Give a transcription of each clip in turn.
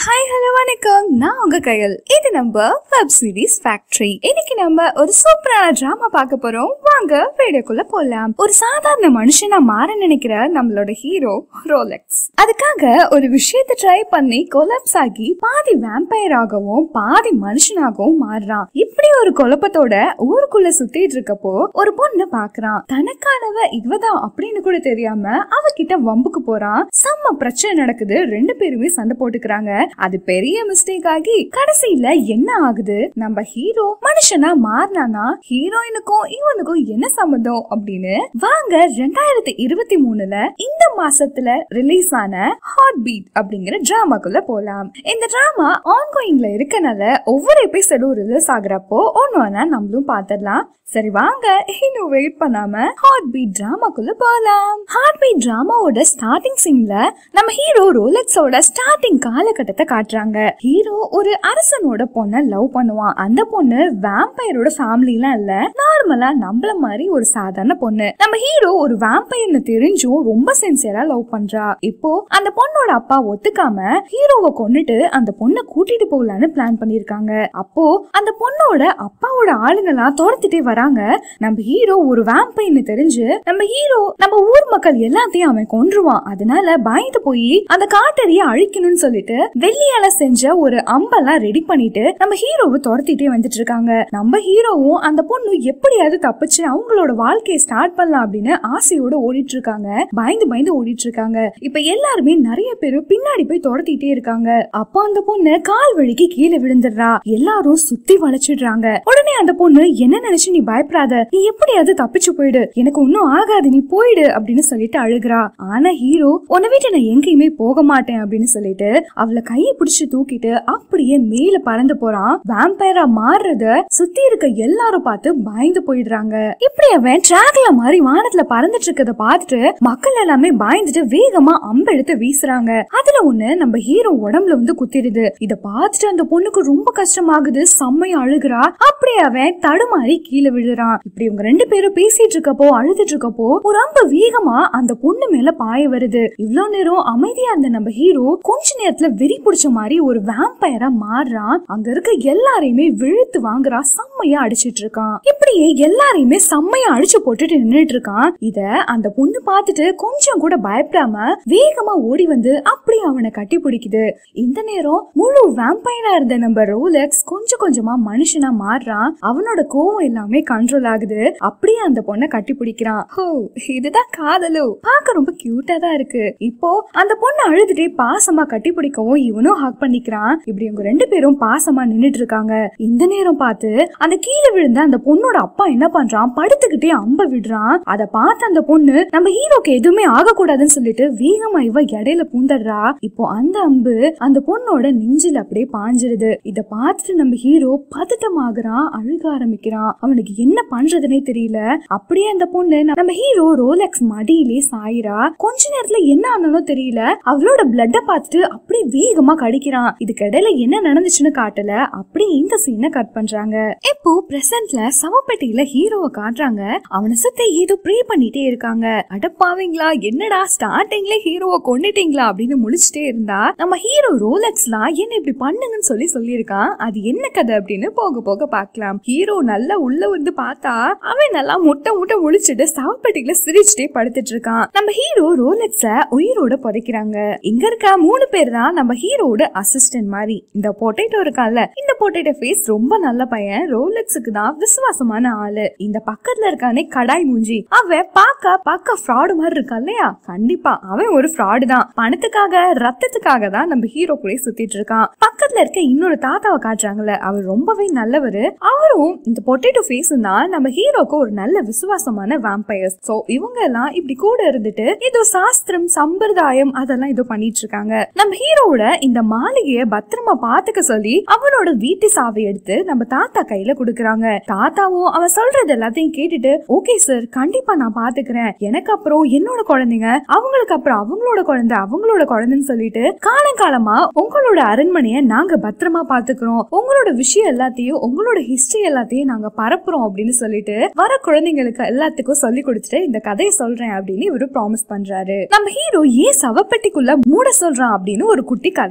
hi hello வணக்கம் நான் உங்க கையல் இது நம்ம வெப் சீரிஸ் ஃபேக்டரி இன்னைக்கு நம்ம ஒரு சூப்பரான டிராமா பார்க்க போறோம் வாங்க வீடியோக்குள்ள போலாம் ஒரு சாதாரண மனுஷனா மாற நினைக்கிற நம்மளோட ஹீரோ ரோலெக்ஸ் அதுக்காக ஒரு விஷயத்தை ட்ரை பண்ணி கொலாப்ஸ் ஆகி பாதி வேம்பயர் ஆகவும் பாதி மனுஷனாகவும் மாறுறான் இப்படி ஒரு குழப்பத்தோட ஊருக்குள்ள சுத்திட்டு இருக்கப்போ ஒரு பொண்ணு பாக்குறான் தனக்கானவ இவதான் அப்படின்னு கூட தெரியாம அவகிட்ட வம்புக்கு போறான் செம்ம பிரச்சனை நடக்குது ரெண்டு பேருமே சண்டை போட்டுக்கிறாங்க அது பெரிய மிஸ்டேக் ஆகி கடைசியில என்ன ஆகுது நம்ம ஹீரோ மனுஷனா மாறினானா ஹீரோயினுக்கும் இவனுக்கும் என்ன சம்மந்தம் அப்படின்னு வாங்க ரெண்டாயிரத்தி இருபத்தி மூணுல இந்த மாசத்துல ரிலீஸ் ஆன ஹாட் பீட் அப்படிங்கிற டிராமாக்குள்ள போலாம் இந்த டிராமா ஆன்கோயிங்ல இருக்கனால ஒவ்வொரு எபிசோடும் ரிலீஸ் ஆகுறப்போ ஒன்னு ஒன்னா நம்மளும் பாத்திரலாம் சரி வாங்க இன்னும் வெயிட் பண்ணாம ஹாட் பீட் டிராமாக்குள்ள போலாம் ஹாட் பீட் டிராமாவோட ஸ்டார்டிங் சீன்ல நம்ம ஹீரோ ரோலெக்ஸோட ஸ்டார்டிங் காலகட்டத்தை காட்டுறாங்க ஹீரோ ஒரு அரசனோட பொண்ண லவ் பண்ணுவான் அந்த பொண்ணு வேம்பயரோட ஃபேமிலிலாம் இல்ல நார்மலா நம்மள மாதிரி ஒரு சாதாரண பொண்ணு நம்ம ஹீரோ ஒரு வேம்பயர்னு தெரிஞ்சும் ரொம்ப சின்சியரா லவ் பண்றா இப்போ அந்த பொண்ணோட அப்பா ஒத்துக்காம ஹீரோவை கொன்னுட்டு அந்த பொண்ணை கூட்டிட்டு போகலான்னு பிளான் பண்ணிருக்காங்க அப்போ அந்த பொண்ணோட அப்பாவோட ஆளுங்கெல்லாம் துரத்திட்டே வராங்க நம்ம ஹீரோ ஒரு வேம்பைன்னு தெரிஞ்சு நம்ம ஹீரோ நம்ம ஊர் மக்கள் எல்லாத்தையும் அவன் கொன்றுவான் அதனால பயந்து போய் அந்த காட்டறிய அழிக்கணும்னு சொல்லிட்டு வெள்ளியால செஞ்ச ஒரு அம்பெல்லாம் ரெடி பண்ணிட்டு நம்ம ஹீரோவை துரத்திட்டே வந்துட்டு இருக்காங்க நம்ம ஹீரோவும் அந்த பொண்ணு எப்படியாவது தப்பிச்சு அவங்களோட வாழ்க்கையை ஸ்டார்ட் பண்ணலாம் அப்படின்னு ஆசையோட ஓடிட்டு இருக்காங்க பயந்து பயந்து ஓடிட்டு இருக்காங்க இப்ப எல்லாருமே நிறைய பேர் பின்னாடி போய் துரத்திட்டே இருக்காங்க அப்ப அந்த பொண்ணு கால் வழிக்கு கீழே விழுந்துடுறா எல்லாரும் சுத்தி வளைச்சிடுறாங்க உடனே அந்த பொண்ணு என்ன நினைச்சு நீ பயப்படாத நீ எப்படியாவது தப்பிச்சு போயிடு எனக்கு ஒன்னும் ஆகாது நீ போயிடு அப்படின்னு சொல்லிட்டு அழுகுறா ஆனா ஹீரோ உன்னை விட்டு நான் எங்கேயுமே போக மாட்டேன் அப்படின்னு சொல்லிட்டு அவளை கையை பிடிச்சு தூக்கிட்டு அப்படியே மேல பறந்து போறான் வேம்பயரா மாறுறத சுத்தி இருக்க எல்லாரும் பார்த்து பயந்து போயிடுறாங்க இப்படி அவன் டிராக்ல மாதிரி வானத்துல பறந்துட்டு இருக்கத பார்த்துட்டு மக்கள் எல்லாமே பயந்துட்டு வேகமா அம்பெடுத்து வீசுறாங்க அதுல ஒண்ணு நம்ம ஹீரோ உடம்புல வந்து குத்திடுது இத பார்த்துட்டு அந்த பொண்ணுக்கு ரொம்ப கஷ்டமாகுது செம்மையா அழுகுறா அப்படியே அவன் தடுமாறி கீழே விழுறான் இப்படி இவங்க ரெண்டு பேரும் பேசிட்டு இருக்கப்போ அழுதுட்டு இருக்கப்போ ஒரு அம்பு வேகமா அந்த பொண்ணு மேல பாய வருது இவ்வளவு நேரம் அமைதியா இருந்த நம்ம ஹீரோ கொஞ்ச நேரத்துல வெறி பிடிச்ச மாதிரி ஒரு வேம்பயரா மாறுறான் அங்க இருக்க எல்லாரையுமே விழுத்து வாங்குறா செம்மையா அடிச்சிட்டு இருக்கான் இப்படியே எல்லாரையுமே செம்மையா அடிச்சு போட்டுட்டு நின்னுட்டு இருக்கான் இத அந்த பொண்ணு பார்த்துட்டு கொஞ்சம் கூட பயப்படாம வேகமா ஓடி வந்து அப்படியே அவனை கட்டி பிடிக்குது இந்த நேரம் முழு வேம்பயரா இருந்த நம்ம ரோலெக்ஸ் கொஞ்சம் கொஞ்சமா மனுஷனா மாறுறான் அவனோட கோவம் எல்லாமே கண்ட்ரோல் ஆகுது அப்படியே அந்த பொண்ணை கட்டி பிடிக்கிறான் ஹோ இதுதான் காதலோ பார்க்க ரொம்ப கியூட்டா தான் இருக்கு இப்போ அந்த பொண்ணு அழுதுட்டே பாசமா கட்டி பிடிக்கவும் இவனும் ஹக் பண்ணிக்கிறான் இப்படி இவங்க ரெண்டு பேரும் பாசமா நின்னுட்டு இருக்காங்க இந்த நேரம் பார்த்து அந்த கீழே விழுந்த அந்த பொண்ணோட அப்பா என்ன பண்றான் படுத்துக்கிட்டே அம்ப விடுறான் அத பார்த்து அந்த பொண்ணு நம்ம ஹீரோக்கு எதுவுமே ஆகக்கூடாதுன்னு சொல்லிட்டு வேகமா இவ இடையில பூந்தடுறா இப்போ அந்த அம்பு அந்த பொண்ணோட நெஞ்சில் அப்படியே பாஞ்சிருது இத பார்த்துட்டு நம்ம ஹீரோ பதட்டமாகறான் அழுக ஆரம்பிக்கிறான் அவனுக்கு என்ன பண்றதுனே தெரியல அப்படியே அந்த பொண்ணு நம்ம ஹீரோ ரோலெக்ஸ் மடியிலே சாயிரா கொஞ்ச நேரத்துல என்ன ஆனாலும் தெரியல அவளோட பிளட்ட பார்த்துட்டு அப்படியே வேகமா கடிக்கிறான் இதுக்கு இடையில என்ன நடந்துச்சுன்னு காட்டல அப்படியே இந்த சீனை கட் பண்றாங்க இப்போ பிரசன்ட்ல சவப்பெட்டியில ஹீரோவை காட்டுறாங்க அவனை சுத்தி ஏதோ ப்ரே பண்ணிட்டே இருக்காங்க அடப்பாவீங்களா என்னடா ஸ்டார்டிங்ல ஹீரோவை கொண்டுட்டீங்களா அப்படின்னு முழிச்சிட்டே இருந்தா நம்ம ஹீரோ ரோலெக்ஸ்லாம் என்ன இப்படி பண்ணுங்கன்னு சொல்லி சொல்லியிருக்கான் அது என்ன கதை அப்படின்னு போக போக பார்க்கலாம் ஹீரோ நல்லா உள்ள வந்து பார்த்தா அவன் நல்லா முட்டை முட்டை முழிச்சிட்டு சவப்பெட்டியில சிரிச்சுட்டே படுத்துட்டு இருக்கான் நம்ம ஹீரோ ரோலெக்ஸ உயிரோட புதைக்கிறாங்க இங்க இருக்க மூணு பேர் தான் நம்ம ஹீரோட அசிஸ்டன்ட் மாதிரி இந்த பொட்டேட்டோ இருக்கான்ல இந்த பொட்டேட்டோ ஃபேஸ் ரொம்ப நல்ல பையன் ரோலெக்ஸுக்கு தான் விசுவாசமான ஆளு இந்த பக்கத்துல இருக்கானே கடாய் மூஞ்சி அவன் பார்க்க பார்க்க ஃப்ராடு மாதிரி இருக்கான் இல்லையா கண்டிப்பா அவன் ஒரு ஃப்ராடு தான் பணத்துக்காக ரத்தத்துக்காக தான் நம்ம ஹீரோ கூட சுத்திட்டு இருக்கான் பக்கத்துல இருக்க இன்னொரு தாத்தாவை காட்டுறாங்கல்ல அவர் ரொம்பவே நல்லவரு அவரும் இந்த பொட்டேட்டோ ஃபேஸ் தான் நம்ம ஹீரோக்கு ஒரு நல்ல விசுவாசமான வேம்பயர்ஸ் சோ இவங்க எல்லாம் இப்படி கூட இருந்துட்டு ஏதோ சாஸ்திரம் சம்பிரதாயம் அதெல்லாம் ஏதோ பண்ணிட்டு இருக்காங்க நம்ம ஹீரோவோட இந்த மாளிகைய பத்திரமா பாத்துக்க சொல்லி அவனோட வீட்டு சாவி எடுத்து நம்ம தாத்தா கையில கொடுக்கறாங்க தாத்தாவும் அவன் சொல்றது எல்லாத்தையும் கேட்டுட்டு ஓகே சார் கண்டிப்பா நான் பாத்துக்கிறேன் எனக்கு அப்புறம் என்னோட குழந்தைங்க அவங்களுக்கு அப்புறம் அவங்களோட குழந்தை அவங்களோட குழந்தைன்னு சொல்லிட்டு காலங்காலமா உங்களோட அரண்மனைய நாங்க பத்திரமா பாத்துக்கிறோம் உங்களோட விஷயம் எல்லாத்தையும் உங்களோட ஹிஸ்டரி எல்லாத்தையும் நாங்க பரப்புறோம் அப்படின்னு சொல்லிட்டு வர குழந்தைங்களுக்கு எல்லாத்துக்கும் சொல்லி கொடுத்துட்டு இந்த கதையை சொல்றேன் அப்படின்னு இவரு ப்ராமிஸ் பண்றாரு நம்ம ஹீரோ ஏன் சவப்பெட்டிக்குள்ள மூட சொல்றான் அப்படின்னு ஒரு குட்டி கதை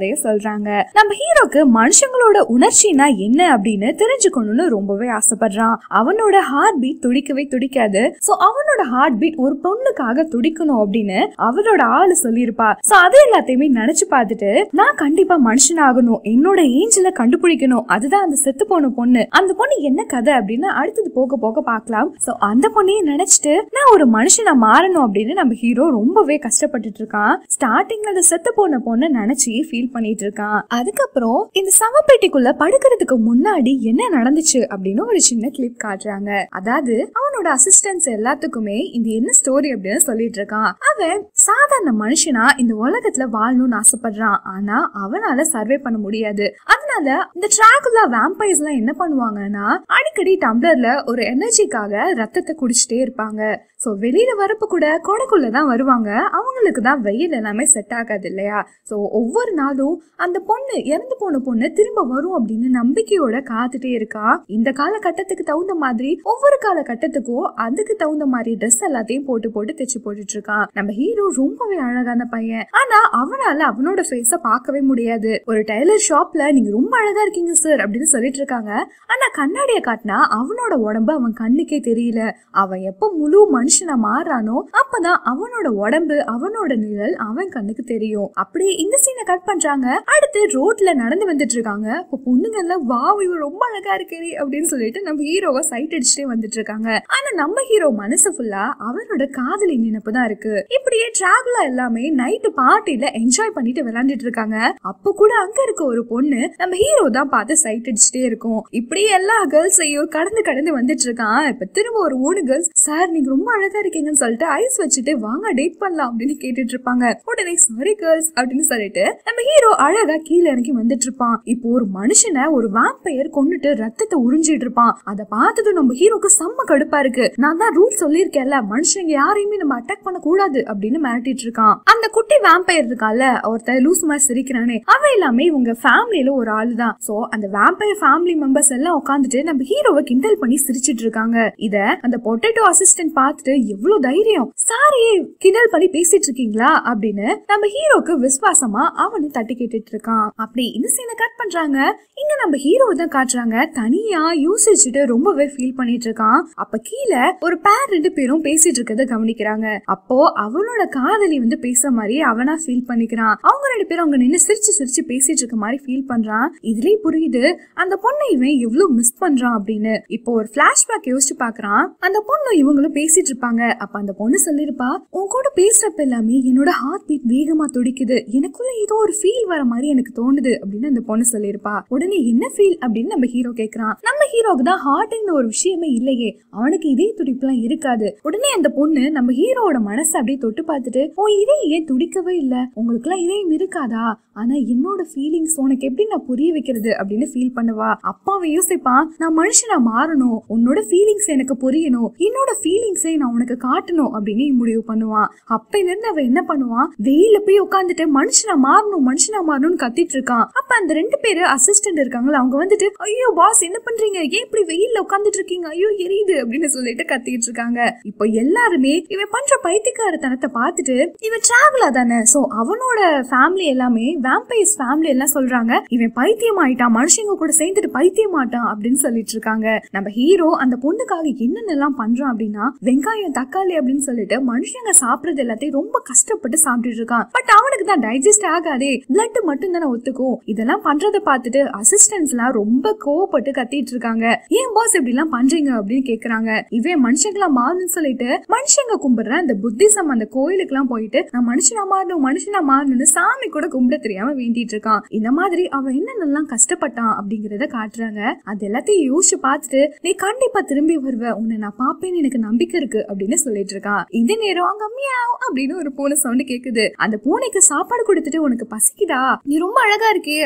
கதையை சொல்றாங்க நம்ம ஹீரோக்கு மனுஷங்களோட உணர்ச்சினா என்ன அப்படின்னு தெரிஞ்சுக்கணும்னு ரொம்பவே ஆசைப்படுறான் அவனோட ஹார்ட் பீட் துடிக்கவே துடிக்காது சோ அவனோட ஹார்ட் பீட் ஒரு பொண்ணுக்காக துடிக்கணும் அப்படின்னு அவளோட ஆளு சொல்லியிருப்பா சோ அது எல்லாத்தையுமே நினைச்சு பார்த்துட்டு நான் கண்டிப்பா மனுஷனாகணும் என்னோட ஏஞ்சல கண்டுபிடிக்கணும் அதுதான் அந்த செத்து போன பொண்ணு அந்த பொண்ணு என்ன கதை அப்படின்னு அடுத்தது போக போக பார்க்கலாம் சோ அந்த பொண்ணையும் நினைச்சிட்டு நான் ஒரு மனுஷனா மாறணும் அப்படின்னு நம்ம ஹீரோ ரொம்பவே கஷ்டப்பட்டுட்டு இருக்கான் ஸ்டார்டிங்ல அந்த செத்து போன பொண்ணு நினைச்சு ஃபீல் பண்ணிட்டு இருக்கான் அதுக்கப்புறம் இந்த சவப்பெட்டிக்குள்ள படுக்கிறதுக்கு முன்னாடி என்ன நடந்துச்சு அப்படின்னு ஒரு சின்ன கிளிப் காட்டுறாங்க அதாவது அவனோட அசிஸ்டன்ஸ் எல்லாத்துக்குமே இந்த என்ன ஸ்டோரி அப்படின்னு சொல்லிட்டு இருக்கான் அவன் சாதாரண மனுஷனா இந்த உலகத்துல வாழணும்னு ஆசைப்படுறான் ஆனா அவனால சர்வே பண்ண முடியாது அதனால இந்த டிராகுலா வேம்பைஸ் எல்லாம் என்ன பண்ணுவாங்கன்னா அடிக்கடி டம்ளர்ல ஒரு எனர்ஜிக்காக ரத்தத்தை குடிச்சிட்டே இருப்பாங்க சோ வெளியில வரப்ப கூட கொடைக்குள்ள தான் வருவாங்க அவங்களுக்கு தான் வெயில் எல்லாமே செட் ஆகாது இல்லையா சோ ஒவ்வொரு நாளும் அந்த பொண்ணு இறந்து போன பொண்ணு திரும்ப வரும் அப்படின்னு நம்பிக்கையோட காத்துட்டே இருக்கா இந்த காலகட்டத்துக்கு தகுந்த மாதிரி ஒவ்வொரு காலகட்டத்துக்கும் அதுக்கு தகுந்த மாதிரி ட்ரெஸ் எல்லாத்தையும் போட்டு போட்டு தைச்சு போட்டுட்டு இருக்கான் நம்ம ஹீரோ ரொம்பவே அழகான பையன் ஆனா அவனால அவனோட ஃபேஸ பார்க்கவே முடியாது ஒரு டைலர் ஷாப்ல நீங்க ரொம்ப அழகா இருக்கீங்க சார் அப்படின்னு சொல்லிட்டு இருக்காங்க ஆனா கண்ணாடிய காட்டினா அவனோட உடம்பு அவன் கண்ணுக்கே தெரியல அவன் எப்ப முழு மனுஷனா மாறானோ அப்பதான் அவனோட உடம்பு அவனோட நிழல் அவன் கண்ணுக்கு தெரியும் அப்படியே இந்த சீனை கட் பண்றாங்க அடுத்து ரோட்ல நடந்து வந்துட்டு இருக்காங்க இப்போ பொண்ணுங்க எல்லாம் வா இவன் ரொம்ப அழகா இருக்கே அப்படின்னு சொல்லிட்டு நம்ம ஹீரோவை சைட் அடிச்சுட்டே வந்துட்டு இருக்காங்க ஆனா நம்ம ஹீரோ மனசு ஃபுல்லா அவனோட காதலி நினைப்பு தான் இருக்கு இப்படியே டிராவலா எல்லாமே நைட்டு பார்ட்டில என்ஜாய் பண்ணிட்டு விளையாண்டுட்டு இருக்காங்க அப்ப கூட அங்க இருக்க ஒரு பொண்ணு நம்ம ஹீரோ தான் பார்த்து சைட் அடிச்சுட்டே இருக்கும் இப்படியே எல்லா கேர்ள்ஸையும் கடந்து கடந்து வந்துட்டு இருக்கான் இப்ப திரும்ப ஒரு மூணு கேர்ள்ஸ் சார் நீங்க ரொம்ப அழகா இருக்கீங்கன்னு சொல்லிட்டு ஐஸ் வச்சுட்டு வாங்க டேட் பண்ணலாம் அப்படின்னு கேட்டுட்டு இருப்பாங்க உடனே சாரி கேர்ள்ஸ் அப்படின்னு சொல்லிட்டு நம்ம ஹீரோ அழகா கீழே இறங்கி வந்துட்டு இருப்பான் இப்போ ஒரு மனுஷனை ஒரு வாம்பையர் கொண்டுட்டு ரத்தத்தை உறிஞ்சிட்டு இருப்பான் அதை பார்த்ததும் நம்ம ஹீரோக்கு செம்ம கடுப்பா இருக்கு நான் தான் ரூல் சொல்லியிருக்கேன்ல மனுஷங்க யாரையுமே நம்ம அட்டாக் பண்ண கூடாது அப்படின்னு மிரட்டிட்டு இருக்கான் அந்த குட்டி வேம்பயர் இருக்கால ஒருத்தர் லூஸ் மாதிரி சிரிக்கிறானே அவன் எல்லாமே இவங்க ஃபேமிலியில ஒரு ஆளு தான் சோ அந்த வேம்பயர் ஃபேமிலி மெம்பர்ஸ் எல்லாம் உட்காந்துட்டு நம்ம ஹீரோவை கிண்டல் பண்ணி சிரிச்சிட்டு இருக்காங்க இத அந்த பொட்டேட்டோ அசிஸ்டன்ட் பார்த்துட்டு எவ்வளவு தைரியம் சாரியே கிண்டல் பண்ணி பேசிட்டு இருக்கீங்களா அப்படின்னு நம்ம ஹீரோக்கு விசுவாசமா அவனு தட்டி கேட்டுட்டு இருக்கான் அப்படி இந்த சீனை கட் பண்றாங்க இங்க நம்ம ஹீரோ தான் காட்டுறாங்க தனியா யோசிச்சுட்டு ரொம்பவே ஃபீல் பண்ணிட்டு இருக்கான் அப்ப கீழே ஒரு பேர் ரெண்டு பேரும் பேசிட்டு இருக்கத கவனிக்கிறாங்க அப்போ அவனோட காதலி வந்து பேசுற மாதிரி அவனா ஃபீல் பண்ணிக்கிறான் அவங்க ரெண்டு பேரும் அவங்க நின்னு சிரிச்சு சிரிச்சு பேசிட்டு இருக்க மாதிரி ஃபீல் பண்றான் இதுலயே புரியுது அந்த பொண்ணை இவன் எவ்வளவு மிஸ் பண்றான் அப்படின்னு இப்போ ஒரு பிளாஷ்பேக் யோசிச்சு பாக்குறான் அந்த பொண்ணு இவங்களும் பேசிட்டு இருப்பாங்க அப்ப அந்த பொண்ணு சொல்லிருப்பா உன் கூட பேசுறப்ப எல்லாமே என்னோட ஹார்ட் பீட் வேகமா துடிக்குது எனக்குள்ள ஏதோ ஒரு ஃபீல் வர மாதிரி எனக்கு தோணுது அப்படின்னு அந்த பொண்ணு சொல்லிருப்பா உடனே என்ன ஃபீல் அப்படின்னு நம்ம ஹீரோ கேக்குறான் நம்ம ஹீரோக்கு தான் ஹார்ட்னு ஒரு விஷயமே இல்லையே அவனுக்கு இதே துடிப்புலாம் இருக்காது உடனே அந்த பொண்ணு நம்ம ஹீரோவோட மனசை அப்படியே தொட்டு பார்த்துட்டு உன் இதயம் ஏன் துடிக்கவே இல்ல உங்களுக்கு எல்லாம் இதயம் இருக்காதா ஆனா என்னோட ஃபீலிங்ஸ் உனக்கு எப்படி நான் புரிய வைக்கிறது அப்படின்னு ஃபீல் பண்ணுவா அப்பாவை யோசிப்பான் நான் மனுஷனா மாறணும் உன்னோட ஃபீலிங்ஸ் எனக்கு புரியணும் என்னோட ஃபீலிங்ஸை நான் உனக்கு காட்டணும் அப்படின்னு முடிவு பண்ணுவான் அப்பையில இருந்து அவன் என்ன பண்ணுவான் வெயில போய் உட்காந்துட்டு மனுஷனா மாறணும் மனுஷனா மாறணும்னு கத்திட்டு இருக்கான் அப்ப அந்த ரெண்டு பேரு அசிஸ்டன்ட் இருக்காங்களா அவங்க வந்துட்டு ஐயோ பாஸ் என்ன பண்றீங்க ஏன் இப்படி வெயில்ல உட்காந்துட்டு இருக்கீங்க ஐயோ எரியுது அப்படின்னு சொல்லிட்டு கத்திட்டு இருக்காங்க இப்போ எல்லாருமே இவன் பண்ற பைத்தியக்காரத்தனத்தை பார்த்துட்டு இவன் டிராவலா தானே சோ அவனோட ஃபேமிலி எல்லாமே வேம்பைஸ் ஃபேமிலி எல்லாம் சொல்றாங்க இவன் பைத்தியம் ஆயிட்டான் மனுஷங்க கூட சேர்ந்துட்டு பைத்தியம் ஆட்டான் அப்படின்னு சொல்லிட்டு இருக்காங்க நம்ம ஹீரோ அந்த பொண்ணுக்காக என்னென்னலாம் பண்றான் அப்படின்னா வெங்காயம் தக்காளி அப்படின்னு சொல்லிட்டு மனுஷங்க சாப்பிடுறது எல்லாத்தையும் ரொம்ப கஷ்டப்பட்டு சாப்பிட்டுட்டு இருக்கான் பட் அவனுக்கு தான் டைஜஸ்ட் ஆகாதே பிளட் மட்டும் தானே ஒத்துக்கும் இதெல்லாம் பண்றத பார்த்துட்டு அசிஸ்டன்ஸ் எல்லாம் ரொம்ப கோவப்பட்டு கத்திட்டு இருக்காங்க ஏன் பாஸ் இப்படி எல்லாம் பண்றீங்க அப்படின்னு கேக்குறாங்க இவன் மனுஷங்களா மாறணும்னு சொல்லிட்டு மனுஷங்க கும்பிடுற அந்த புத்திசம் அந்த கோயிலுக்கு எல்லாம் போயிட்டு நான் மனுஷனா மாறணும் மனுஷனா மாறணும்னு சாமி கூட கும்பிட தெரியாம வேண்டிட்டு இருக்கான் இந்த மாதிரி அவன் என்னென்னலாம் கஷ்டப்பட்டான் அப்படிங்கறத காட்டுறாங்க அது எல்லாத்தையும் யோசிச்சு பார்த்துட்டு நீ கண்டிப்பா திரும்பி வருவ உன்னை நான் பாப்பேன்னு எனக்கு நம்பிக்கை இருக்கு அப்படின்னு சொல்லிட்டு இருக்கான் இந்த நேரம் அங்க மியாவ் அப்படின்னு ஒரு பூனை சவுண்ட் கேக்குது அந்த பூனைக்கு சாப்பாடு கொடுத்துட்டு உனக்கு பசிக்குதா நீ ரொம்ப அழகா இருக்கே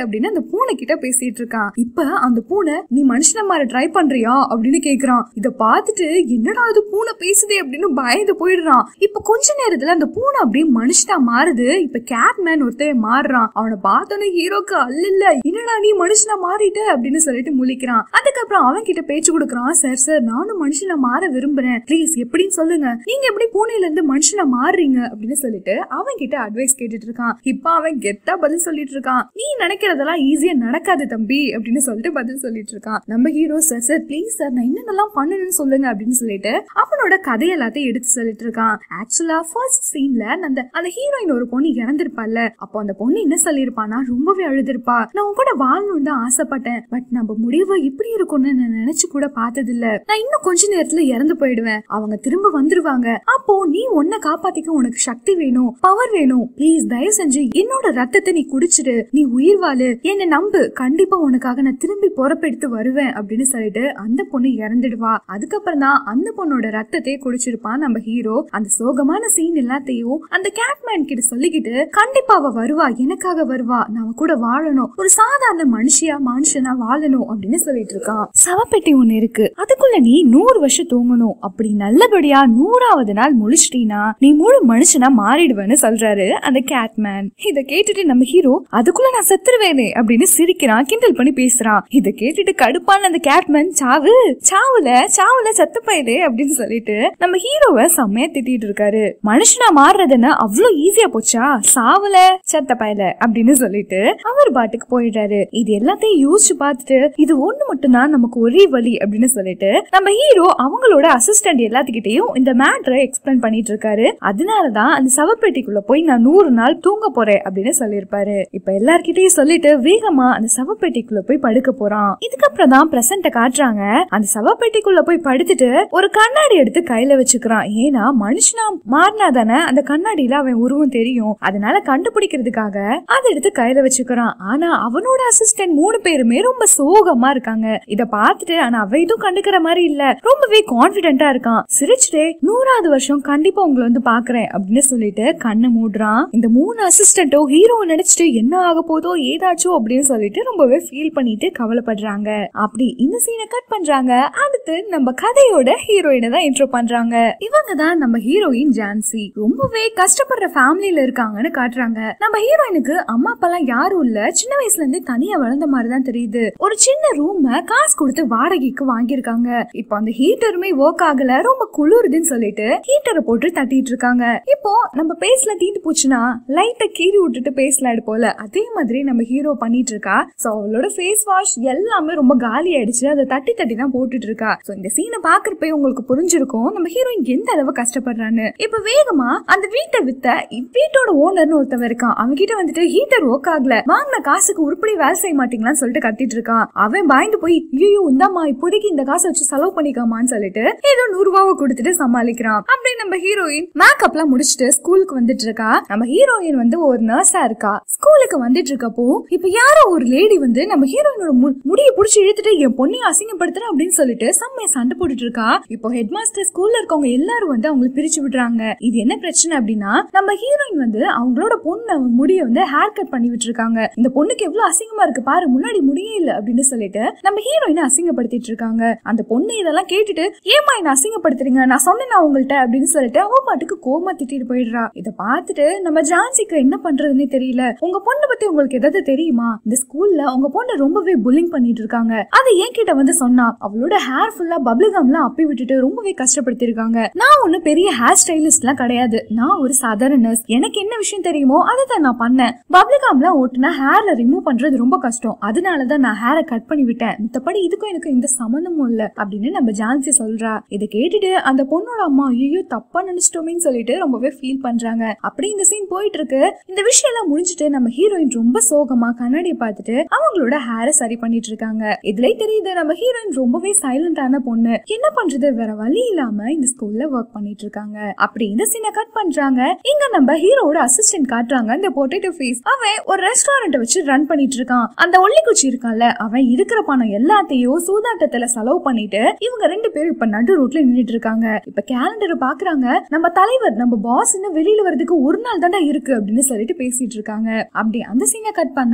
அப்படின்னு அந்த பூனை கிட்ட பேசிட்டு இருக்கான் இப்ப அந்த பூனை நீ மனுஷன மாற ட்ரை பண்றியா அப்படின்னு கேக்குறான் இத பார்த்துட்டு என்னடா இது பூனை பேசுதே அப்படின்னு பயந்து போயிடுறான் இப்ப கொஞ்ச நேரத்துல அந்த பூனை அப்படியே மனுஷனா மாறுது இப்ப கேட்மேன் ஒருத்தன் மாறுறான் அவனை பார்த்தோன்னே ஹீரோக்கு அல்ல என்னடா நீ மனுஷனா மாறிட்ட அப்படின்னு சொல்லிட்டு முழிக்கிறான் அதுக்கப்புறம் அவன் கிட்ட பேச்சு கொடுக்குறான் சார் சார் நானும் மனுஷனா மாற விரும்புறேன் ப்ளீஸ் எப்படின்னு சொல்லுங்க நீங்க எப்படி பூனையில இருந்து மனுஷனா மாறுறீங்க அப்படின்னு சொல்லிட்டு அவன் கிட்ட அட்வைஸ் கேட்டுட்டு இருக்கான் இப்ப அவன் கெத்தா பதில் சொல்லிட்டு இருக்கான் நீ நினைக்கிறதெல்லாம் ஈஸியா நடக்காது தம்பி அப்படின்னு சொல்லிட்டு பதில் சொல்லிட்டு இருக்கான் நம்ம hero sir sir please sir நான் என்னென்னலாம் பண்ணணும்னு சொல்லுங்க அப்படின்னு சொல்லிட்டு அவனோட கதை எல்லாத்தையும் எடுத்து சொல்லிட்டு இருக்கான் ஆக்சுவலா ஃபர்ஸ்ட் சீன்ல அந்த அந்த ஹீரோயின் ஒரு பொண்ணு இறந்திருப்பால அப்போ அந்த பொண்ணு என்ன சொல்லியிருப்பானா ரொம்பவே அழுதுருப்பா நான் உன் கூட வாழணும்னு தான் ஆசைப்பட்டேன் பட் நம்ம முடிவு இப்படி இருக்கும்னு நான் நினைச்சு கூட பார்த்தது இல்ல நான் இன்னும் கொஞ்ச நேரத்துல இறந்து போயிடுவேன் அவங்க திரும்ப வந்துருவாங்க அப்போ நீ உன்னை காப்பாத்திக்க உனக்கு சக்தி வேணும் பவர் வேணும் ப்ளீஸ் தயவு செஞ்சு என்னோட ரத்தத்தை நீ குடிச்சிடு நீ உயிர் வாழு என்னை நம்பு கண்டிப்பா உனக்காக நான் திரும்பி பொறப்பெடுத்து வருவேன் அப்படின்னு சொல்லிட்டு அந்த பொண்ணு இறந்துடுவா அதுக்கப்புறம் தான் அந்த பொண்ணோட ரத்தத்தையே குடிச்சிருப்பான் நம்ம ஹீரோ அந்த சோகமான சீன் எல்லாத்தையும் அந்த கேட்மேன் கிட்ட சொல்லிக்கிட்டு கண்டிப்பா அவ வருவா எனக்காக வருவா நான் அவ கூட வாழணும் ஒரு சாதாரண மனுஷியா மனுஷனா வாழணும் அப்படின்னு சொல்லிட்டு இருக்கான் சவப்பெட்டி ஒண்ணு இருக்கு அதுக்குள்ள நீ நூறு வருஷம் தூங்கணும் அப்படி நல்லபடியா நூறாவது நாள் முழிச்சிட்டீனா நீ முழு மனுஷனா மாறிடுவேன்னு சொல்றாரு அந்த கேட்மேன் இத கேட்டுட்டு நம்ம ஹீரோ அதுக்குள்ள நான் செத்துருவேனே அப்படின்னு சிரிக்கிறான் கிண்டல் பண்ணி பேசுறான் இத கேட்டுட்டு கடுப்பான அந்த கேட்மேன் சாவு சாவுல சாவுல செத்து போயிடு அப்படின்னு சொல்லிட்டு நம்ம ஹீரோவை செம்மையா திட்டிட்டு இருக்காரு மனுஷனா மாறுறதுன்னு அவ்வளவு ஈஸியா போச்சா சாவுல செத்த பயல அப்படின்னு சொல்லிட்டு அவர் பாட்டுக்கு போயிடுறாரு இது எல்லாத்தையும் யோசிச்சு பார்த்துட்டு இது ஒண்ணு மட்டும்தான் நமக்கு ஒரே வழி அப்படின்னு சொல்லிட்டு நம்ம ஹீரோ அவங்களோட அசிஸ்டன்ட் எல்லாத்துக்கிட்டையும் இந்த மேட்ரை எக்ஸ்பிளைன் பண்ணிட்டு இருக்காரு அதனாலதான் அந்த சவப்பெட்டிக்குள்ள போய் நான் நூறு நாள் தூங்க போறேன் அப்படின்னு சொல்லியிருப்பாரு இப்ப எல்லார்கிட்டயும் சொல்லிட்டு வேகமா அந்த சவப்பெட்டிக்குள்ள போய் படுக்க போறான் இதுக்கப்புறம் தான் பிரசன்ட காட்டுறாங்க அந்த சவப்பெட்டிக்குள்ள போய் படுத்துட்டு ஒரு கண்ணாடி எடுத்து கையில வச்சுக்கிறான் ஏன்னா மனுஷனா மாறினா தானே அந்த கண்ணாடியில அவன் உருவம் தெரியும் அதனால கண்டுபிடிக்கிறதுக்காக அதை எடுத்து கையில வச்சுக்கிறான் ஆனா அவனோட அசிஸ்டன்ட் மூணு பேருமே ரொம்ப சோகமா இருக்காங்க இத பார்த்துட்டு ஆனா அவ எதுவும் கண்டுக்கிற மாதிரி இல்ல ரொம்பவே கான்பிடென்டா இருக்கான் சிரிச்சுட்டே நூறாவது வருஷம் கண்டிப்பா உங்களை வந்து பாக்குறேன் அப்படின்னு சொல்லிட்டு கண்ணை மூடுறான் இந்த மூணு அசிஸ்டன்ட்டோ ஹீரோ நினைச்சிட்டு என்ன ஆக போதோ ஏதாச்சோ அப்படின்னு சொல்லிட்டு ரொம்பவே ஃபீல் பண்ணிட்டு கவலைப்படுறாங்க அப்படி இந்த சீனை கட் பண்றாங்க அடுத்து நம்ம கதையோட ஹீரோயினை தான் இன்ட்ரோ பண்றாங்க இவங்க தான் நம்ம ஹீரோயின் ஜான்சி ரொம்பவே கஷ்டப்படுற ஃபேமிலில இருக்காங்கன்னு காட்டுறாங்க நம்ம ஹீரோயினுக்கு அம்மா அப்பா எல்லாம் யாரும் இல்ல சின்ன வயசுல இருந்தே தனியா வளர்ந்த மாதிரி தான் தெரியுது ஒரு சின்ன ரூம காசு கொடுத்து வாடகைக்கு வாங்கியிருக்காங்க இப்போ அந்த ஹீட்டருமே ஒர்க் ஆகல ரொம்ப குளிருதுன்னு சொல்லிட்டு ஹீட்டரை போட்டு தட்டிட்டு இருக்காங்க இப்போ நம்ம பேஸ்ல தீந்து போச்சுன்னா லைட்டை கீறி விட்டுட்டு பேஸ்ல எடுப்போல அதே மாதிரி நம்ம ஹீரோ பண்ணிட்டு இருக்கா சோ அவளோட ஃபேஸ் வாஷ் எல்லாமே ரொம்ப காலி ஆயிடுச்சு அதை தட்டி தட்டி தான் போட்டுட்டு இருக்கா சோ இந்த சீனை பாக்குறப்ப உங்களுக்கு புரிஞ்சிருக்கும் நம்ம ஹீரோயின் எந்த அளவு கஷ்டப்படுறான்னு இப்ப வேகமா அந்த வீட்டை வித்த வீட்டோட ஓனர்னு ஒருத்தவன் இருக்கான் அவன் கிட்ட வந்துட்டு ஹீட்டர் ஒர்க் ஆகல வாங்கின காசுக்கு உருப்படி வேலை செய்ய மாட்டீங்களான்னு சொல்லிட்டு கத்திட்டு இருக்கான் அவன் பயந்து போய் ஐயோ இந்தாம்மா இப்போதைக்கு இந்த காசை வச்சு செலவு பண்ணிக்காமான்னு சொல்லிட்டு ஏதோ நூறு ரூபாவை கொடுத்துட்டு சமாளிக்கிறான் அப்படி நம்ம ஹீரோயின் மேக்கப்லாம் முடிச்சுட்டு ஸ்கூலுக்கு வந்துட்டு இருக்கா நம்ம ஹீரோயின் வந்து ஒரு நர்ஸா இருக்கா ஸ்கூலுக்கு வந்துட்டு இருக்கப்போ இப்ப யாரோ ஒரு லேடி வந்து நம்ம ஹீரோயினோட முடிய புடிச்சு இழுத்துட்டு என் பொண்ணையும் அசிங்கப்படுத்துறேன் அப்படின்னு சொல்லிட்டு செம்மையா சண்டை போட்டுட்டு இருக்கா இப்போ ஹெட் மாஸ்டர் ஸ்கூல்ல இருக்கவங்க எல்லாரும் வந்து அவங்களை பிரிச்சு விடுறாங்க இது என்ன பிரச்சனை அப்படின்னா நம்ம ஹீரோயின் வந்து அவங்களோட பொண்ணு முடிய வந்து ஹேர் கட் பண்ணி விட்டுருக்காங்க இந்த பொண்ணுக்கு எவ்வளவு அசிங்கமா இருக்கு பாரு முன்னாடி முடியே இல்ல அப்படின்னு சொல்லிட்டு நம்ம ஹீரோயினை அசிங்கப்படுத்திட்டு இருக்காங்க அந்த பொண்ணு இதெல்லாம் கேட்டுட்டு ஏமா என்ன அசிங்கப்படுத்துறீங்க நான் சொன்னேன் உங்கள்ட்ட அப்படின்னு சொல்லிட்டு அவ பாட்டுக்கு கோமா திட்டிட்டு போயிடுறா இத பார்த்துட்டு நம்ம ஜான்சிக்கு என்ன பண்றதுன்னே தெரியல உங்க பொண்ணை பத்தி உங்களுக்கு ஏதாவது தெரியுமா இந்த ஸ்கூல்ல உங்க பொண்ணு ரொம்பவே புல்லிங் பண்ணிட்டு இருக்காங்க அதை என்கிட்ட வந்து சொன்னா அவளோட ஹேர் ஃபுல்லா பபிள் கம்லாம் அப்பி விட்டுட்டு ரொம்பவே கஷ்டப்படுத்திருக்காங்க நான் ஒண்ணு பெரிய ஹேர் ஸ்டைலிஸ்ட் எல்லாம் கிடையாது நான் ஒரு சாதாரண நர்ஸ் எனக்கு என்ன விஷயம் தெரியுமோ அதை தான் நான் பண்ணேன் பபிள் கம்லாம் ஓட்டுனா ஹேர்ல ரிமூவ் பண்றது ரொம்ப கஷ்டம் அதனாலதான் நான் ஹேரை கட் பண்ணி விட்டேன் மித்தபடி இதுக்கும் எனக்கு எந்த சம்மந்தமும் இல்ல அப்படின்னு நம்ம ஜான்சி சொல்றா இதை கேட்டுட்டு அந்த பொண்ணோட அம்மா ஐயோ தப்பா நினைச்சிட்டோமேன்னு சொல்லிட்டு ரொம்பவே ஃபீல் பண்றாங்க அப்படி இந்த சீன் போயிட்டு இருக்கு இந்த விஷயம் எல்லாம் முடிஞ்சுட்டு நம்ம ஹீரோயின் ரொம்ப சோகமா கண்ணாடியை பார்த்துட்டு அவங்களோட ஹேரை சரி பண்ணிட்டு இருக்காங்க இதுலயே தெரியுது நம்ம ஹீரோயின் ரொம்பவே சைலண்டான பொண்ணு என்ன பண்றது வேற வழி இல்லாம இந்த ஸ்கூல்ல ஒர்க் பண்ணிட்டு இருக்காங்க அப்படி இந்த சீனை கட் பண்றாங்க இங்க நம்ம ஹீரோட அசிஸ்டன்ட் காட்டுறாங்க இந்த பொட்டேட்டோ ஃபேஸ் அவன் ஒரு ரெஸ்டாரண்ட் வச்சு ரன் பண்ணிட்டு இருக்கான் அந்த ஒல்லிக்குச்சி இருக்கான்ல அவன் இருக்கிற பணம் எல்லாத்தையும் சூதாட்டத்துல செலவு பண்ணிட்டு இவங்க ரெண்டு பேரும் இப்ப நடு ரோட்ல நின்னுட்டு இருக்காங்க இப்ப கேலண்டர் பாக்குறாங்க நம்ம தலைவர் நம்ம பாஸ் இன்னும் வெளியில வர்றதுக்கு ஒரு நாள் தாண்டா இருக்கு அப்படின்னு சொல்லிட்டு பேசிட்டு இருக்காங்க அப்படி அந்த சீனை கட் பண்ணா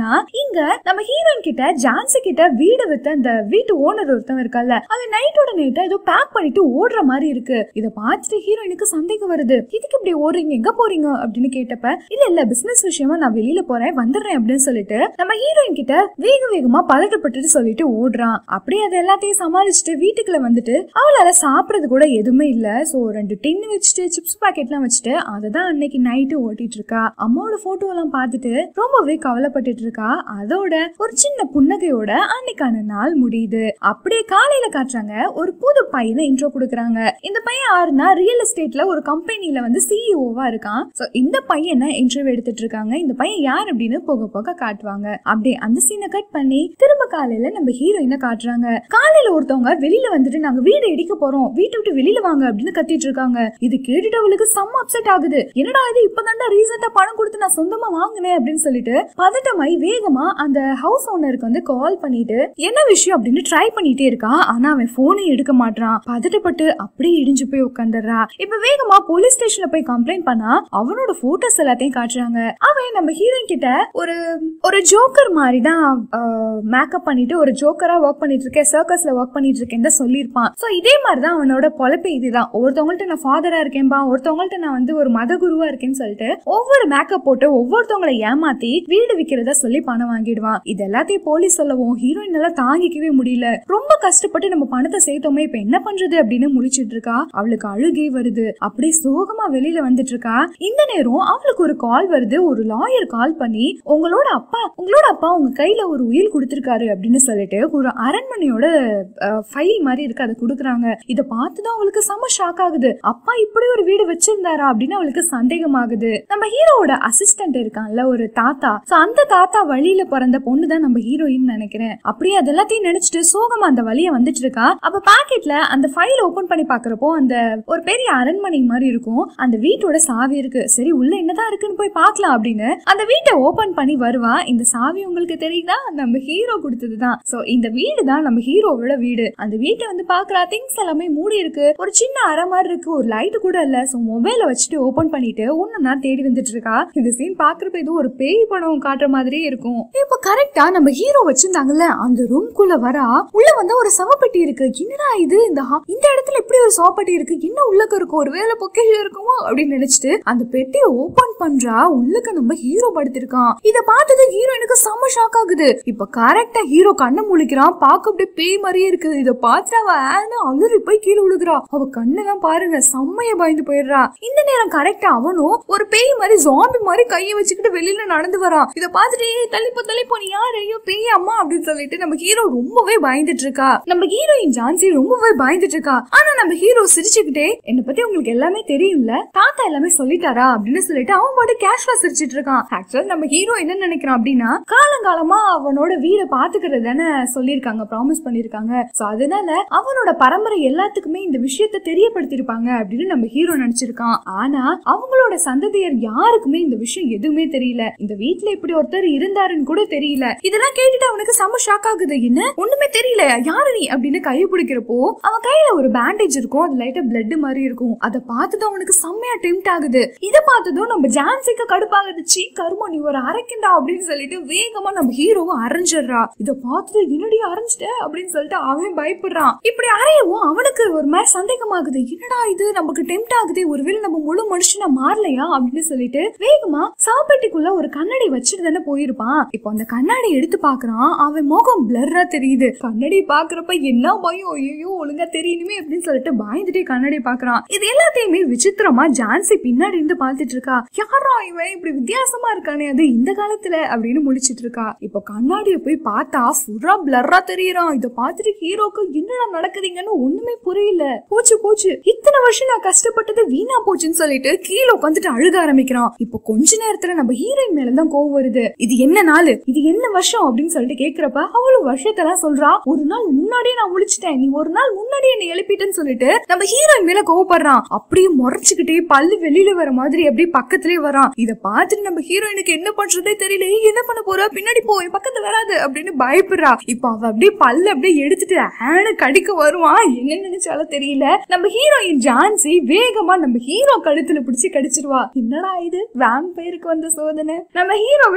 என்னன்னா இங்க நம்ம ஹீரோயின் கிட்ட ஜான்சி கிட்ட வீடு வித்த அந்த வீட்டு ஓனர் ஒருத்தன் இருக்கால அவன் நைட்டோட நைட்டா ஏதோ பேக் பண்ணிட்டு ஓடுற மாதிரி இருக்கு இத பார்த்துட்டு ஹீரோயினுக்கு சந்தேகம் வருது இதுக்கு இப்படி ஓடுறீங்க எங்க போறீங்க அப்படின்னு கேட்டப்ப இல்ல இல்ல பிசினஸ் விஷயமா நான் வெளியில போறேன் வந்துடுறேன் அப்படின்னு சொல்லிட்டு நம்ம ஹீரோயின் கிட்ட வேக வேகமா பதட்டப்பட்டுட்டு சொல்லிட்டு ஓடுறான் அப்படியே அதை எல்லாத்தையும் சமாளிச்சுட்டு வீட்டுக்குள்ள வந்துட்டு அவளால சாப்பிடுறது கூட எதுவுமே இல்ல சோ ரெண்டு டின் வச்சுட்டு சிப்ஸ் பாக்கெட்லாம் வச்சுட்டு அதை தான் அன்னைக்கு நைட்டு ஓட்டிட்டு இருக்கா அம்மாவோட போட்டோ எல்லாம் பார்த்துட்டு ரொம்பவே கவலைப்பட்டுட்டு இருக்கா அதோட ஒரு சின்ன புன்னகையோட அன்னைக்கான நாள் முடியுது அப்படியே காலையில காட்டுறாங்க ஒரு புது பையனை இன்ட்ரோ கொடுக்குறாங்க இந்த பையன் யாருன்னா ரியல் எஸ்டேட்ல ஒரு கம்பெனில வந்து சிஇஓவா இருக்கான் சோ இந்த பையனை இன்டர்வியூ எடுத்துட்டு இருக்காங்க இந்த பையன் யார் அப்படின்னு போக போக காட்டுவாங்க அப்படியே அந்த சீனை கட் பண்ணி திரும்ப காலையில நம்ம ஹீரோயினை காட்டுறாங்க காலையில ஒருத்தவங்க வெளியில வந்துட்டு நாங்க வீடு இடிக்க போறோம் வீட்டை விட்டு வெளியில வாங்க அப்படின்னு கத்திட்டு இருக்காங்க இது கேட்டுட்டு அவளுக்கு செம்ம அப்செட் ஆகுது என்னடா இது இப்பதான்டா ரீசெண்டா பணம் கொடுத்து நான் சொந்தமா வாங்கினேன் அப்படின்னு சொல்லிட்டு பதட்டமாய் வேகமா அந்த ஹவுஸ் ஓனருக்கு வந்து கால் பண்ணிட்டு என்ன விஷயம் அப்படின்னு ட்ரை பண்ணிட்டே இருக்கா ஆனா அவன் போனை எடுக்க மாட்டான் பதட்டப்பட்டு அப்படியே இடிஞ்சு போய் உட்காந்துடுறா இப்ப வேகமா போலீஸ் ஸ்டேஷன்ல போய் கம்ப்ளைண்ட் பண்ணா அவனோட போட்டோஸ் எல்லாத்தையும் காட்டுறாங்க அவன் நம்ம ஹீரோயின் கிட்ட ஒரு ஒரு ஜோக்கர் மாதிரி தான் மேக்கப் பண்ணிட்டு ஒரு ஜோக்கரா ஒர்க் பண்ணிட்டு இருக்கேன் சர்க்கஸ்ல ஒர்க் பண்ணிட்டு இருக்கேன் தான் சொல்லியிருப்பான் சோ இதே மாதிரி தான் அவனோட பொழப்பு இதுதான் ஒருத்தவங்கள்ட்ட நான் ஃபாதரா இருக்கேன்பா ஒருத்தவங்கள்ட்ட நான் வந்து ஒரு மத குருவா இருக்கேன்னு சொல்லிட்டு ஒவ்வொரு மேக்கப் போட்டு ஒவ்வொருத்தவங்களை ஏமாத்தி வீடு விக்கிறதா சொல்லி பணம் வாங்கிடுவான் இது எல்லாத்தையும் போலீஸ் சொல்லவும் ஹீரோயின் எல்லாம் தாங்கிக்கவே முடியல ரொம்ப கஷ்டப்பட்டு நம்ம பணத்தை சேர்த்தோமே இப்ப என்ன பண்றது அப்படின்னு முழிச்சிட்டு இருக்கா அவளுக்கு அழுகே வருது அப்படியே சோகமா வெளியில வந்துட்டு இருக்கா இந்த நேரம் அவளுக்கு ஒரு கால் வருது ஒரு லாயர் கால் பண்ணி உங்களோட அப்பா உங்களோட அப்பா உங்க கையில ஒரு உயில் கொடுத்திருக்காரு அப்படின்னு சொல்லிட்டு ஒரு அரண்மனையோட ஃபைல் மாதிரி இருக்கு அதை கொடுக்குறாங்க இத பார்த்துதான் அவளுக்கு செம ஷாக் ஆகுது அப்பா இப்படி ஒரு வீடு வச்சிருந்தாரா அப்படின்னு அவளுக்கு சந்தேகமாகுது நம்ம ஹீரோவோட அசிஸ்டன்ட் இருக்கான்ல ஒரு தாத்தா சோ அந்த தாத்தா வழியில பிறந்த பொண்ணு தான் நம்ம ஹீரோயின் நினைக்கிறேன் அப்படியே அது எல்லாத்தையும் நினைச்சிட்டு சோகமா அந்த வழிய வந்துட்டு இருக்கா அப்ப பாக்கெட்ல அந்த ஃபைல் ஓபன் பண்ணி பாக்குறப்போ அந்த ஒரு பெரிய அரண்மனை மாதிரி இருக்கும் அந்த வீட்டோட சாவி இருக்கு சரி உள்ள என்னதான் இருக்குன்னு போய் பார்க்கலாம் அப்படின்னு அந்த வீட்டை ஓபன் பண்ணி வருவா இந்த சாவி உங்களுக்கு தெரியுதா நம்ம ஹீரோ கொடுத்ததுதான் சோ இந்த வீடு தான் நம்ம ஹீரோவோட வீடு அந்த வீட்டை வந்து பாக்குறா திங்ஸ் எல்லாமே மூடி இருக்கு ஒரு சின்ன அறை மாதிரி இருக்கு ஒரு லைட் கூட இல்ல சோ மொபைல வச்சுட்டு ஓபன் பண்ணிட்டு ஒன்னு தேடி வந்துட்டு இருக்கா இந்த சீன் பாக்குறப்ப ஏதோ ஒரு பேய் படம் காட்டுற மாதிரியே இருக்கும் இப்ப கரெக்டா நம்ம ஹீரோ வச்சிருந்தாங்கல்ல அந்த ரூம்குள்ள வரா உள்ள வந்து ஒரு சவப்பெட்டி இருக்கு என்னடா இது இந்த ஹா- இந்த இடத்துல இப்படி ஒரு சவப்பெட்டி இருக்கு என்ன உள்ளக்க இருக்கும் ஒரு வேலை பொக்கேஷன் இருக்குமோ அப்படின்னு நினைச்சிட்டு அந்த பெட்டியை ஓபன் பண்றா உள்ளக்க நம்ம ஹீரோ படுத்திருக்கான் இத பார்த்தது ஹீரோயினுக்கு செம்ம ஷாக் ஆகுது இப்ப கரெக்டா ஹீரோ கண்ணை முழிக்கிறான் பார்க்க அப்படியே பேய் மாதிரியே இருக்கு இத பார்த்து அவ ஆன அலறி போய் கீழே விழுகிறா அவ கண்ணெல்லாம் பாருங்க செம்மைய பயந்து போயிடுறா இந்த நேரம் கரெக்டா அவனும் ஒரு பேய் மாதிரி ஜாம்பி மாதிரி கையை வச்சுக்கிட்டு வெளியில நடந்து வரான் இத பார்த்துட்டு "ஏய், தள்ளிப்போ தள்ளிப்போ நீ யாரு ஐயோ பேய் அம்மா அப்படின்னு சொல்லிட்டு நம்ம ஹீரோ ரொம்பவே பயந்துட்டு இருக்கா நம்ம ஹீரோயின் ஜான்சி ரொம்பவே பயந்துட்டு இருக்கா ஆனா நம்ம ஹீரோ சிரிச்சுக்கிட்டே என்ன பத்தி உங்களுக்கு எல்லாமே தெரியும்ல தாத்தா எல்லாமே சொல்லிட்டாரா அப்படின்னு சொல்லிட்டு அவன் பாட்டு கேஷ்வா சிரிச்சிட்டு இருக்கான் ஆக்சுவலா நம்ம ஹீரோ என்ன நினைக்கிறான் அப்படின்னா காலங்காலமா அவனோட வீடை பாத்துக்கிறது தானே சொல்லியிருக்காங்க ப்ராமிஸ் பண்ணிருக்காங்க சோ அதனால அவனோட பரம்பரை எல்லாத்துக்குமே இந்த விஷயத்த தெரியப்படுத்திருப்பாங்க அப்படின்னு நம்ம ஹீரோ நினைச்சிருக்கான் ஆனா அவங்களோட சந்ததியர் யாருக்குமே இந்த விஷயம் எதுவுமே தெரியல இந்த வீட்ல இப்படி ஒருத்தர் இருந்தாருன்னு கூட தெரியல இதெல்லாம் கேட்டுட்டு அவனுக்கு செம ஷாக் ஆகுது என்ன ஒண்ணுமே தெரியல யாரு நீ அப்படின்னு கையை பிடிக்கிறப்போ அவன் கையில ஒரு பேண்டேஜ் இருக்கும் அது லைட்டா பிளட் மாதிரி இருக்கும் அதை பார்த்ததும் அவனுக்கு செம்மையா டெம்ட் ஆகுது இத பார்த்ததும் நம்ம ஜான்சிக்கு கடுப்பாகுது சீ கருமோ நீ ஒரு அரைக்கண்டா அப்படின்னு சொல்லிட்டு வேகமா நம்ம ஹீரோவை அரைஞ்சிடுறா இத பார்த்துட்டு என்னடி அரைஞ்சிட்ட அப்படின்னு சொல்லிட்டு அவன் பயப்படுறான் இப்படி அரையவும் அவனுக்கு ஒரு மாதிரி சந்தேகமாகுது என்னடா இது நமக்கு டெம்ட் ஆகுது ஒருவேளை நம்ம முழு மனுஷனா மாறலையா அப்படின்னு சொல்லிட்டு வேகமா சாப்பெட்டிக்குள்ள ஒரு கண்ணாடி வச்சுட்டு தானே போயிருப்பான் இப்போ அந்த கண்ணாடி எடுத்து பாக்குறான் அவன் முகம் பிளர்ரா தெரியுது கண்ணாடி பாக்குறப்ப என்ன பயம் ஐயோ ஒழுங்கா தெரியணுமே அப்படின்னு சொல்லிட்டு பயந்துட்டே கண்ணாடி பாக்குறான் இது எல்லாத்தையுமே விசித்திரமா ஜான்சி பின்னாடி இருந்து பாத்துட்டு இருக்கா யாரா இவன் இப்படி வித்தியாசமா இருக்கானே அது இந்த காலத்துல அப்படின்னு முழிச்சிட்டு இருக்கா இப்போ கண்ணாடிய போய் பார்த்தா ஃபுல்லா பிளர்ரா தெரியறான் இத பார்த்துட்டு ஹீரோக்கு என்னடா நடக்குதுங்கன்னு ஒண்ணுமே புரியல போச்சு போச்சு இத்தனை வருஷம் நான் கஷ்டப்பட்டது வீணா போச்சுன்னு சொல்லிட்டு கீழே உட்காந்துட்டு அழுக ஆரம்பிக்கிறான் இப்போ கொஞ்ச நேரத்துல நம்ம ஹீரோயின் மேலதான் கோவம் வருது இது என்ன நாள் இது என்ன வருஷம் அப்படின்னு சொல்லிட்டு கேக்குறப்ப அவளும் வருஷத்தெல்லாம் சொல்றா ஒரு நாள் முன்னாடியே நான் முழிச்சிட்டேன் நீ ஒரு நாள் முன்னாடியே என்னை எழுப்பிட்டேன்னு சொல்லிட்டு நம்ம ஹீரோயின் மேல கோவப்படுறான் அப்படியே முறைச்சுக்கிட்டே பல்லு வெளியில வர மாதிரி அப்படியே பக்கத்துலயே வரான் இத பார்த்துட்டு நம்ம ஹீரோயினுக்கு என்ன பண்றதே தெரியல "ஏய், என்ன பண்ண போற பின்னாடி போ என் பக்கத்துல வராது அப்படின்னு பயப்படுறா இப்போ அவ அப்படியே பல்லு அப்படியே எடுத்துட்டு ஆன கடிக்க வருவான் என்ன நினைச்சாலும் தெரியல நம்ம ஹீரோயின் ஜான்சி வேகமா நம்ம ஹீரோ கழுத்துல பிடிச்சு கடிச்சிருவா என்னடா இது வேம்பயருக்கு வந்த சோதனை நம்ம ஹீரோவே ஒரு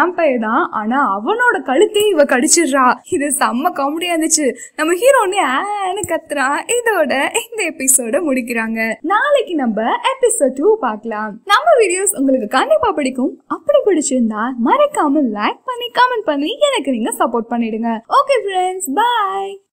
வேம்பயர் தான் ஆனா அவனோட கழுத்தையும் இவ கடிச்சிடுறா இது செம்ம காமெடியா இருந்துச்சு நம்ம ஹீரோனே ஆன்னு கத்துறான் இதோட இந்த எபிசோட முடிக்கிறாங்க நாளைக்கு நம்ம எபிசோட் டூ பார்க்கலாம் நம்ம வீடியோஸ் உங்களுக்கு கண்டிப்பா பிடிக்கும் அப்படி பிடிச்சிருந்தா மறக்காம லைக் பண்ணி கமெண்ட் பண்ணி எனக்கு நீங்க சப்போர்ட் பண்ணிடுங்க ஓகே ஃப்ரெண்ட்ஸ் பாய்